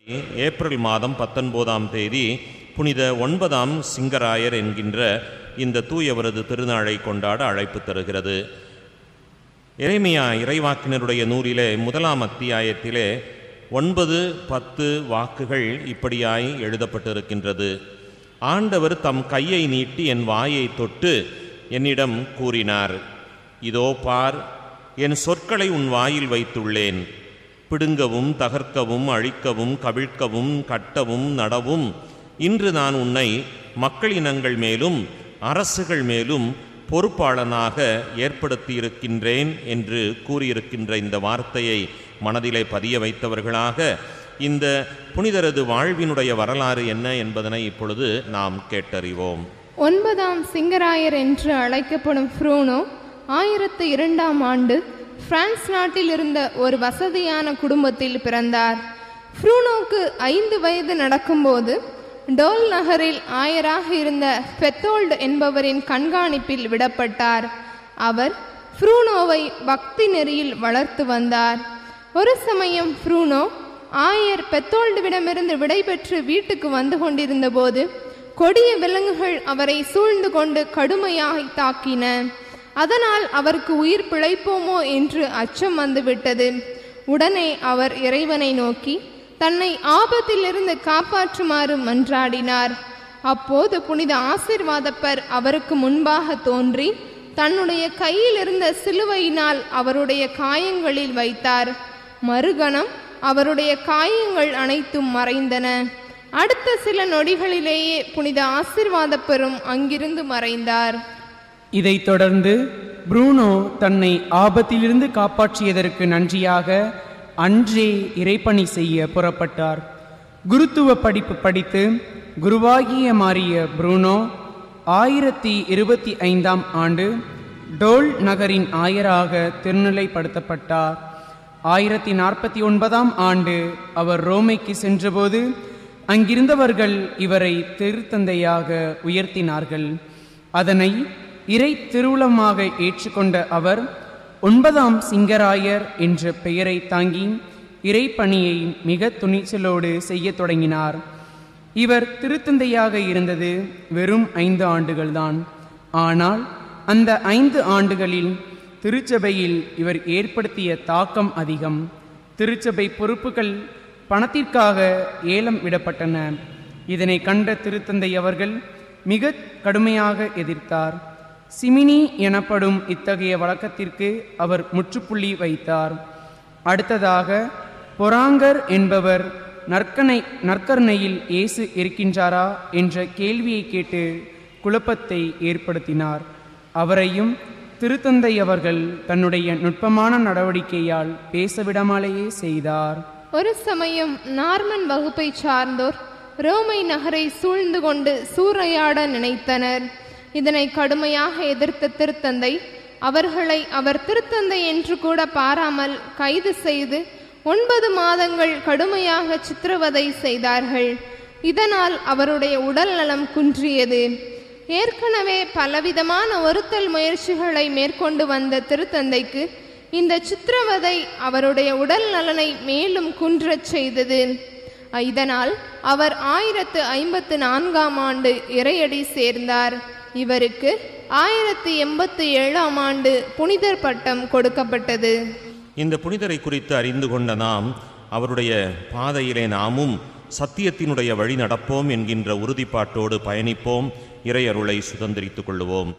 April மாதம் பத்தொன்பதாம் தேதி புனித ஒன்பதாம் சிங்கராயர் என்கின்ற இந்த தூயவரது திருநாளை கொண்டாட அழைப்பு தருகிறது எரேமியா இறைவாக்கினருடைய நூலிலே முதலாம் அத்தியாயத்திலே ஒன்பது பத்து வாக்குகள் இப்படியாய் எழுதப்பட்டிருக்கின்றது ஆண்டவர் தம் கையை நீட்டி என் வாயை தொட்டு என்னிடம் கூறினார் இதோ பார் என் சொற்களை உன் வாயில் வைத்துள்ளேன் பிடுங்கவும் தகர்க்கவும் அழிக்கவும் கவிழ்க்கவும் கட்டவும் நடவும் இன்று நான் உன்னை மக்களினங்கள் மேலும் அரசுகள் மேலும் பொறுப்பாளனாக ஏற்படுத்தியிருக்கின்றேன் என்று கூறியிருக்கின்ற இந்த வார்த்தையை மனதிலே பதிய வைத்தவர்களாக இந்த புனிதரது வாழ்வினுடைய வரலாறு என்ன என்பதனை இப்பொழுது நாம் கேட்டறிவோம் ஒன்பதாம் சிங்கராயர் என்று அழைக்கப்படும் ஃப்ரூனோ ஆயிரத்து இரண்டாம் ஆண்டு பிரான்ஸ் நாட்டில் இருந்த ஒரு வசதியான குடும்பத்தில் பிறந்தார் ஃப்ரூனோக்கு ஐந்து வயது நடக்கும்போது டோல் நகரில் ஆயராக இருந்த பெத்தோல்ட் என்பவரின் கண்காணிப்பில் விடப்பட்டார் அவர் ஃப்ரூனோவை பக்தி நெறியில் வளர்த்து வந்தார் ஒரு சமயம் ஃப்ரூனோ ஆயர் பெத்தோல்டுவிடமிருந்து விடைபெற்று வீட்டுக்கு வந்து கொண்டிருந்தபோது கொடிய விலங்குகள் அவரை சூழ்ந்து கொண்டு கடுமையாக தாக்கின அதனால் அவருக்கு உயிர் பிழைப்போமோ என்று அச்சம் வந்துவிட்டது உடனே அவர் இறைவனை நோக்கி தன்னை ஆபத்திலிருந்து காப்பாற்றுமாறு மன்றாடினார் அப்போது புனித ஆசிர்வாதப்பர் அவருக்கு முன்பாக தோன்றி தன்னுடைய கையில் இருந்த சிலுவையினால் அவருடைய காயங்களில் வைத்தார் மறுகணம் அவருடைய காயங்கள் அனைத்தும் மறைந்தன அடுத்த சில நொடிகளிலேயே புனித ஆசிர்வாதப்பெரும் அங்கிருந்து மறைந்தார் இதைத் தொடர்ந்து ப்ரூனோ தன்னை ஆபத்திலிருந்து காப்பாற்றியதற்கு நன்றியாக அன்றே இறைப்பணி செய்ய புறப்பட்டார் குருத்துவ படிப்பு படித்து குருவாகிய மாறிய ப்ரூனோ ஆயிரத்தி இருபத்தி ஐந்தாம் ஆண்டு டோல் நகரின் ஆயராக திருநிலைப்படுத்தப்பட்டார் ஆயிரத்தி நாற்பத்தி ஒன்பதாம் ஆண்டு அவர் ரோமைக்கு சென்றபோது அங்கிருந்தவர்கள் இவரை திருத்தந்தையாக உயர்த்தினார்கள் அதனை இறை திருவுளமாக ஏற்றுக்கொண்ட அவர் ஒன்பதாம் சிங்கராயர் என்ற பெயரை தாங்கி இறைப்பணியை மிக துணிச்சலோடு செய்யத் தொடங்கினார் இவர் திருத்தந்தையாக இருந்தது வெறும் ஐந்து ஆண்டுகள்தான் ஆனால் அந்த ஐந்து ஆண்டுகளில் திருச்சபையில் இவர் ஏற்படுத்திய தாக்கம் அதிகம் திருச்சபை பொறுப்புகள் பணத்திற்காக ஏலம் விடப்பட்டன இதனை கண்ட திருத்தந்தை அவர்கள் மிக கடுமையாக எதிர்த்தார் சிமினி எனப்படும் இத்தகைய வழக்கத்திற்கு அவர் முற்றுப்புள்ளி வைத்தார் அடுத்ததாக பொறாங்கர் என்பவர் நற்கனை நற்கருணையில் இயேசு இருக்கின்றாரா என்ற கேள்வியை கேட்டு குழப்பத்தை ஏற்படுத்தினார் அவரையும் திருத்தந்தை அவர்கள் தன்னுடைய நுட்பமான நடவடிக்கையால் பேசவிடாமலேயே செய்தார் ஒரு சமயம் நார்மன் வகுப்பை சார்ந்தோர் ரோமை நகரை சூழ்ந்து கொண்டு சூறையாட நினைத்தனர் இதனை கடுமையாக எதிர்த்த திருத்தந்தை அவர்களை அவர் திருத்தந்தை என்று கூட பாராமல் கைது செய்து ஒன்பது மாதங்கள் கடுமையாக சித்திரவதை செய்தார்கள் இதனால் அவருடைய உடல் நலம் குன்றியது ஏற்கனவே பலவிதமான ஒருத்தல் முயற்சிகளை மேற்கொண்டு வந்த திருத்தந்தைக்கு இந்த சித்திரவதை அவருடைய உடல் நலனை மேலும் குன்றச் செய்தது இதனால் அவர் ஆயிரத்து ஐம்பத்து நான்காம் ஆண்டு இறையடி சேர்ந்தார் இவருக்கு ஆயிரத்தி எண்பத்தி ஏழாம் ஆண்டு புனிதர் பட்டம் கொடுக்கப்பட்டது இந்த புனிதரை குறித்து அறிந்து கொண்ட நாம் அவருடைய பாதையிலே நாமும் சத்தியத்தினுடைய வழி நடப்போம் என்கின்ற உறுதிப்பாட்டோடு பயணிப்போம் இறையருளை சுதந்திரித்துக் கொள்ளுவோம்